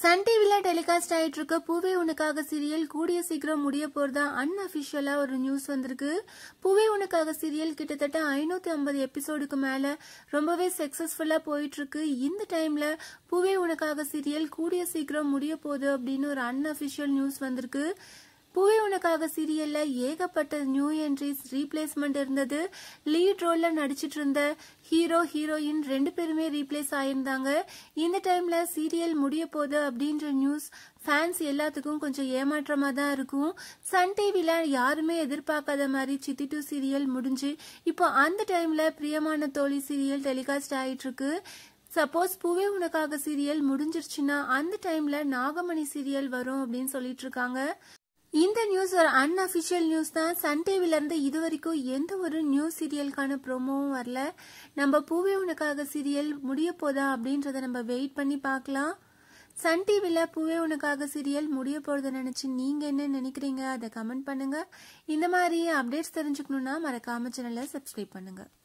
Sun டிவில telecast ஆயிட்டு இருக்க பூவே உனக்காக சீரியல் கூடிய சீக்கிரம் முடிய போறதா அன்அபிஷியலா ஒரு நியூஸ் வந்திருக்கு பூவே உனக்காக சீரியல் கிட்டத்தட்ட ஐநூத்தி ஐம்பது எபிசோடுக்கு மேல ரொம்பவே சக்சஸ்ஃபுல்லா போயிட்டு இருக்கு இந்த டைம்ல பூவே உனக்காக சீரியல் கூடிய சீக்கிரம் முடிய போகுது அப்படின்னு ஒரு அன்அபிஷியல் நியூஸ் வந்திருக்கு பூவே உனக்காக சீரியல்ல ஏகப்பட்ட நியூ என்ட்ரிஸ் ரீப்ளேஸ்மெண்ட் இருந்தது லீட் ரோல்ல நடிச்சிட்டு இருந்த ஹீரோ ஹீரோயின் ரெண்டு பேருமே ரீப்ளேஸ் ஆயிருந்தாங்க இந்த டைம்ல சீரியல் முடிய போகுது அப்படின்ற நியூஸ் ஃபேன்ஸ் எல்லாத்துக்கும் கொஞ்சம் ஏமாற்றமா தான் இருக்கும் சன் டிவில யாருமே எதிர்பார்க்காத மாதிரி சித்தி டூ சீரியல் முடிஞ்சு இப்போ அந்த டைம்ல பிரியமான தோழி சீரியல் டெலிகாஸ்ட் ஆயிட்டு இருக்கு சப்போஸ் பூவே உனக்காக சீரியல் முடிஞ்சிருச்சுன்னா அந்த டைம்ல நாகமணி சீரியல் வரும் அப்படின்னு சொல்லிட்டு இருக்காங்க இந்த நியூஸ் ஒரு அன்அபிஷியல் நியூஸ் தான் சன் டிவில இருந்து இது வரைக்கும் எந்த ஒரு நியூஸ் சீரியலுக்கான ப்ரோமோவும் வரல நம்ம பூவே உனக்காக சீரியல் முடிய போதா அப்படின்றத நம்ம வெயிட் பண்ணி பார்க்கலாம் சன் டிவியில் பூவே உனக்காக சீரியல் முடிய போகிறத நினச்சி நீங்கள் என்ன நினைக்கிறீங்க அதை கமெண்ட் பண்ணுங்கள் இந்த மாதிரி அப்டேட்ஸ் தெரிஞ்சுக்கணுன்னா மறக்காம சேனலை சப்ஸ்கிரைப் பண்ணுங்கள்